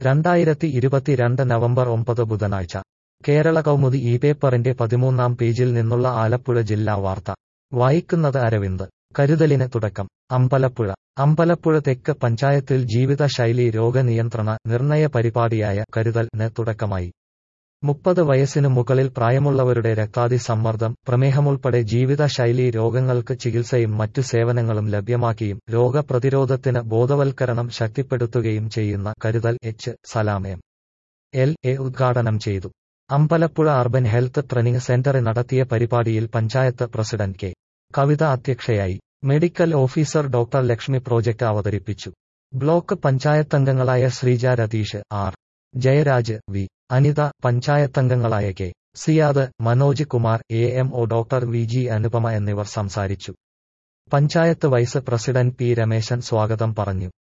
രണ്ടായിരത്തി ഇരുപത്തിരണ്ട് നവംബർ ഒമ്പത് ബുധനാഴ്ച കേരള കൗമുദി ഈ പേപ്പറിന്റെ പതിമൂന്നാം പേജിൽ നിന്നുള്ള ആലപ്പുഴ ജില്ലാ വാർത്ത വായിക്കുന്നത് അരവിന്ദ് കരുതലിന് തുടക്കം അമ്പലപ്പുഴ അമ്പലപ്പുഴ തെക്ക് പഞ്ചായത്തിൽ ജീവിതശൈലി രോഗനിയന്ത്രണ നിർണയ പരിപാടിയായ കരുതൽ ന് തുടക്കമായി മുപ്പത് വയസ്സിനു മുകളിൽ പ്രായമുള്ളവരുടെ രക്താതി സമ്മർദ്ദം പ്രമേഹമുൾപ്പെടെ ജീവിതശൈലി രോഗങ്ങൾക്ക് ചികിത്സയും മറ്റു സേവനങ്ങളും ലഭ്യമാക്കിയും രോഗപ്രതിരോധത്തിന് ബോധവൽക്കരണം ശക്തിപ്പെടുത്തുകയും ചെയ്യുന്ന കരുതൽ എച്ച് സലാമയം എൽ എ ഉദ്ഘാടനം ചെയ്തു അമ്പലപ്പുഴ അർബൻ ഹെൽത്ത് ട്രെയിനിംഗ് സെന്ററിൽ നടത്തിയ പരിപാടിയിൽ പഞ്ചായത്ത് പ്രസിഡന്റ് കെ കവിത അധ്യക്ഷയായി medical officer doctor Lakshmi project അവതരിപ്പിച്ചു ബ്ലോക്ക് പഞ്ചായത്തംഗങ്ങളായ ശ്രീജ രതീഷ് ആർ ജയരാജ് വി അനിത പഞ്ചായത്തംഗങ്ങളായ K Siyad Manoj Kumar A M O doctor V G Anupama എന്നിവർ സംസാരിച്ചു panchayat vice president P Rameshan സ്വാഗതം പറഞ്ഞു